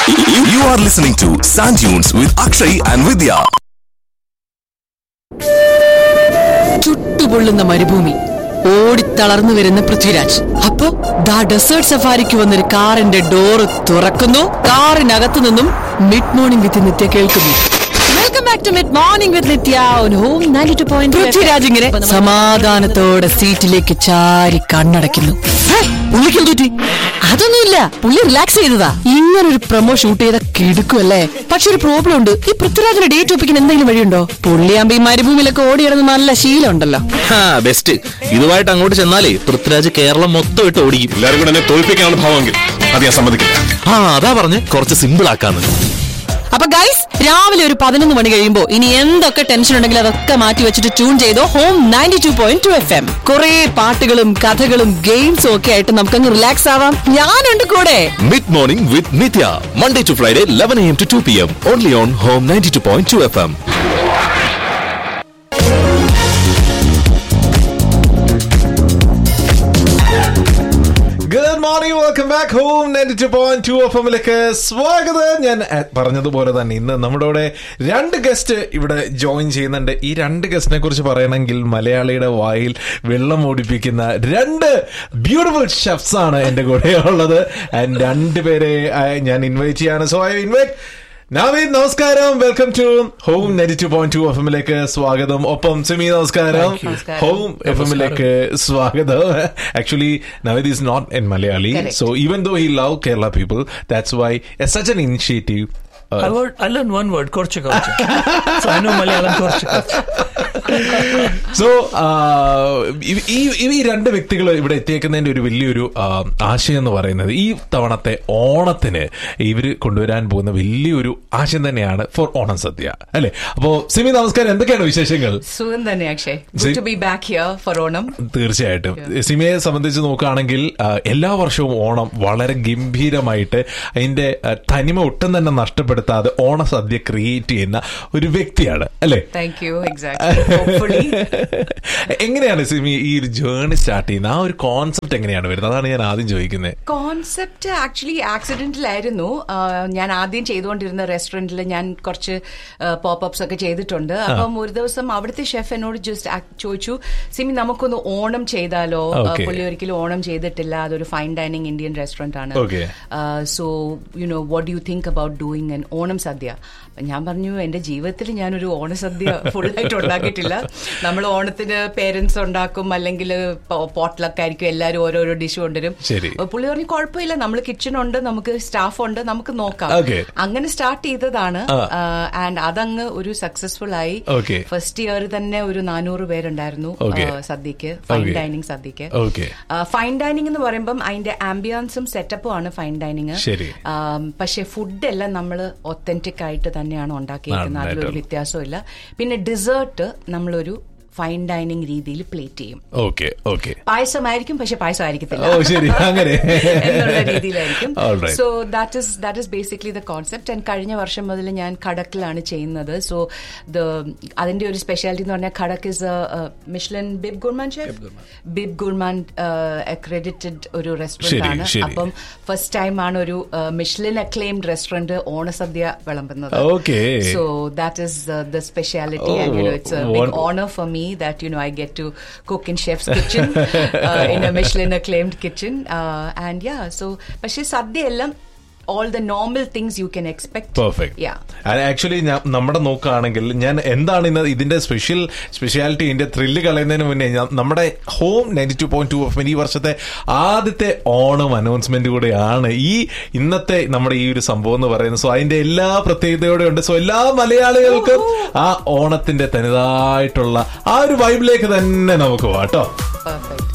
You, you are listening to Sand Dunes with Akshay and Vidya. ചുട്ടുപൊള്ളുന്ന മരുഭൂമി ഓടിത്തളർന്നു വരുന്ന പൃഥ്വിരാജ് അപ്പോ ദാ ഡെസേർട്ട് സഫാരിക്ക് വന്നൊരു കാറിന്റെ ഡോറ് തുറക്കുന്നു കാറിനകത്തു നിന്നും മിഡ് മോർണിംഗ് വിത്ത് നിത്യ കേൾക്കുന്നു welcome back to mid morning with Nithya on home 92.2 Prithviraj ഇങ്ങനെ സമാധാനത്തോടെ സീറ്റിലേക്ക് ചാരി കണ്ണടയ്ക്കുന്നു ഹേ, പുള്ളിക്ക് എന്ത് പറ്റി അതൊന്നുമില്ല പുള്ളി റിലാക്സ് ചെയ്തതാ ഇങ്ങനെ ഒരു പ്രൊമോ ഷൂട്ട് ചെയ്ത കിടുക്കുമല്ലേ പക്ഷെ ഒരു പ്രോബ്ലം ഉണ്ട് ഈ പൃഥ്വിരാജിന്റെ ഡേറ്റ് ഒപ്പിക്കാൻ എന്തെങ്കിലും വഴിയുണ്ടോ പുള്ളിയാകുമ്പോ ഈ മരുഭൂമിയിലൊക്കെ ഓടി കിടന്ന് നല്ല ശീലം ഉണ്ടല്ലോ ബെസ്റ്റ് ഇതുമായിട്ട് അങ്ങോട്ട് ചെന്നാലേ പൃഥ്വിരാജ് കേരളം മൊത്തം ഇട്ട് ഓടിക്കും എല്ലാവരും കൂടെ എന്നെ തോൽപ്പിക്കാനുള്ള ഭാവമെങ്കിൽ അത് ഞാൻ സമ്മതിക്കില്ല ആ അതാ പറഞ്ഞ് കുറച്ച് സിമ്പിൾ ആക്കാന്ന് അപ്പൊ ഗൈസ് രാവിലെ ഒരു പതിനൊന്ന് മണി കഴിയുമ്പോ ഇനി എന്തൊക്കെ ടെൻഷൻ ഉണ്ടെങ്കിലും അതൊക്കെ മാറ്റി വെച്ചിട്ട് ട്യൂൺ ചെയ്തോ home ninety two point two F M കുറെ പാട്ടുകളും കഥകളും ഗെയിംസും ഒക്കെ ആയിട്ട് നമുക്കങ്ങ് റിലാക്സ് ആവാം ഞാനുണ്ട് കൂടെ mid morning with Nithya Monday to Friday eleven M to two P M only on home ninety two point two F M good morning welcome back home ninety two point two F എമ്മിലേക്ക് സ്വാഗതം ഞാൻ അഹ്, പറഞ്ഞതുപോലെ തന്നെ ഇന്ന് നമ്മുടെ കൂടെ രണ്ട് guest ഇവിടെ ജോയിൻ ചെയ്യുന്നുണ്ട് ഈ രണ്ട് ഗസ്റ്റിനെ കുറിച്ച് പറയണമെങ്കിൽ മലയാളിയുടെ വായിൽ വെള്ളം ഓടിപ്പിക്കുന്ന രണ്ട് ബ്യൂട്ടിഫുൾ ഷെഫ്സ് ആണ് എന്റെ കൂടെ ഉള്ളത് ആൻഡ് രണ്ടുപേരെ അഹ്, ഞാൻ ഇൻവൈറ്റ് ചെയ്യാണ് സോ ഐ ഇൻവൈറ്റ് നവീദ് നമസ്കാരം welcome to home ninety two point two F എമ്മിലേക്ക് സ്വാഗതം ഒപ്പം സിമി നമസ്കാരം ഹോം എഫ് എമ്മിലേക്ക് സ്വാഗതം actually Naveed is not an Malayali so even though he love Kerala people that's why such an initiative I, word, I learned one word, Korche Korche. so I know Malayalam Korche Korche. So ഈ ഈ രണ്ട് വ്യക്തികൾ ഇവിടെ എത്തിയേക്കുന്നതിന്റെ ഒരു വലിയൊരു ആ, ആശയം എന്ന് പറയുന്നത് ഈ തവണത്തെ ഓണത്തിന് ഇവര് കൊണ്ടുവരാൻ പോകുന്ന വലിയൊരു ആശയം തന്നെയാണ് ഫോർ ഓണം സദ്യ അല്ലെ അപ്പോ സിമി നമസ്കാരം എന്തൊക്കെയാണ് വിശേഷങ്ങൾ സുഖം തന്നെ Akshay See- good to be back here for Onam തീർച്ചയായിട്ടും സിമയെ സംബന്ധിച്ച് നോക്കുകയാണെങ്കിൽ ആ, എല്ലാ വർഷവും ഓണം വളരെ ഗംഭീരമായിട്ട് അതിന്റെ ആ, തനിമ ഒട്ടും തന്നെ നഷ്ടപ്പെടുത്താതെ ഓണസദ്യ ക്രിയേറ്റ് ചെയ്യുന്ന ഒരു വ്യക്തിയാണ് അല്ലെ താങ്ക് യു എക്സാക്ട്ലി ഹോപ്പ്ഫുള്ളി എങ്ങനെയാണ് സിമി ഈ ഒരു ജേർണി സ്റ്റാർട്ട് ചെയ്യുന്നത് ആ ഒരു കോൺസെപ്റ്റ് എങ്ങനെയാണ് വരുന്നത് അതാണ് ഞാൻ ആദ്യം ചോദിക്കുന്നത് കോൺസെപ്റ്റ് ആക്ച്വലി ആക്സിഡന്റിലായിരുന്നു ഞാൻ ആദ്യം ചെയ്തുകൊണ്ടിരുന്ന റെസ്റ്റോറന്റിൽ ഞാൻ കുറച്ച് പോപ്പപ്സ് ഒക്കെ ചെയ്തിട്ടുണ്ട് അപ്പം ഒരു ദിവസം അവിടുത്തെ ഷെഫ് എന്നോട് ജസ്റ്റ് ചോദിച്ചു സിമി നമുക്കൊന്ന് ഓണം ചെയ്താലോ ആ, Okay. പുള്ളി ഒരിക്കലും ഓണം ചെയ്തിട്ടില്ല അതൊരു ഫൈൻ ഡൈനിങ് ഇന്ത്യൻ റെസ്റ്റോറന്റ് ആണ് Okay. So you know what you think about doing an Onam sadya അപ്പൊ ഞാൻ പറഞ്ഞു എന്റെ ജീവിതത്തിൽ ഞാനൊരു ഓണസദ്യ ഫുള്ളായിട്ട് ഉണ്ടാക്കിയിട്ടില്ല നമ്മൾ ഓണത്തിന് പേരൻസ് ഉണ്ടാക്കും അല്ലെങ്കിൽ പോട്ട്ലക്ക് ആയിരിക്കും എല്ലാവരും ഓരോരോ ഡിഷ് കൊണ്ടുവരും ശരി. അപ്പൊ പുള്ളി പറഞ്ഞു കുഴപ്പമില്ല നമ്മൾ കിച്ചൺ ഉണ്ട് നമുക്ക് സ്റ്റാഫ് ഉണ്ട് നമുക്ക് നോക്കാം Okay. അങ്ങനെ സ്റ്റാർട്ട് ചെയ്തതാണ് ആ. ആൻഡ് അതങ്ങ് ഒരു സക്സസ്ഫുൾ ആയി Okay. ഫസ്റ്റ് ഇയർ തന്നെ ഒരു നാനൂറ് പേരുണ്ടായിരുന്നു Okay. ആ, സദ്യക്ക് ഫൈൻ Okay. ഡൈനിങ് സദ്യക്ക് Okay. ഫൈൻ ഡൈനിങ് എന്ന് പറയുമ്പം അതിന്റെ ആംബിയൻസും സെറ്റപ്പും ആണ് ഫൈൻ ഡൈനിങ് ശരി. പക്ഷെ ഫുഡ് എല്ലാം നമ്മൾ ഒത്തന്റിക് ആയിട്ട് തന്നെയാണ് ഉണ്ടാക്കിയിരിക്കുന്നത് അതിലൊരു നന്നായിട്ട്. വ്യത്യാസമില്ല പിന്നെ ഡിസേർട്ട് നമ്മളൊരു ഫൈൻ ഡൈനിങ് രീതിയിൽ പ്ലേറ്റ് ചെയ്യും ഓക്കെ ഓക്കെ പായസമായിരിക്കും പക്ഷെ പായസം ആയിരിക്കത്തില്ല ഓ ശരി അങ്ങനെ എന്നുള്ള രീതിയിലായിരിക്കും Alright. So that is that is basically the concept and കഴിഞ്ഞ വർഷം മുതൽ ഞാൻ ഖടക്കിലാണ് ചെയ്യുന്നത് സോ ദ അതിന്റെ ഒരു സ്പെഷ്യാലിറ്റി എന്ന് പറഞ്ഞാൽ Khadak is Michelin Bib Gourmand chef Bib Gourmand accredited ഒരു റെസ്റ്റോറന്റ് ശരി, ആണ് ശരി. അപ്പം ഫസ്റ്റ് ടൈം ആണ് ഒരു മിഷ്ലിൻ അക്ലെയിംഡ് റെസ്റ്റോറന്റ് ഓണസദ്യ വിളമ്പുന്നത് Okay. So that is the speciality Oh, and it's a big wonderful. honor for me that you know I get to cook in chef's kitchen uh, in a Michelin acclaimed kitchen uh, and yeah so പക്ഷേ സദ്യ എല്ലാം all the normal things you can expect perfect yeah actually ഞാൻ നമ്മുടെ നോക്കുകയാണെങ്കിൽ ഞാൻ എന്താണ് ഇന്ന് ഇതിന്റെ special speciality ഇതിന്റെ ത്രില്ല് കളയുന്നതിന് മുന്നേ ഞാൻ- നമ്മുടെ home ninety two point two ഈ വർഷത്തെ ആദ്യത്തെ ഓണം അനൗൺസ്മെന്റ് കൂടെയാണ് ഈ ഇന്നത്തെ നമ്മുടെ ഈ ഒരു സംഭവം എന്ന് പറയുന്നത് സോ അതിന്റെ എല്ലാ പ്രത്യേകതയോടെ ഉണ്ട് സോ എല്ലാ മലയാളികൾക്കും ആ ഓണത്തിന്റെ തനതായിട്ടുള്ള ആ ഒരു വൈബിലേക്ക് തന്നെ നമുക്ക് പോവാം കേട്ടോ perfect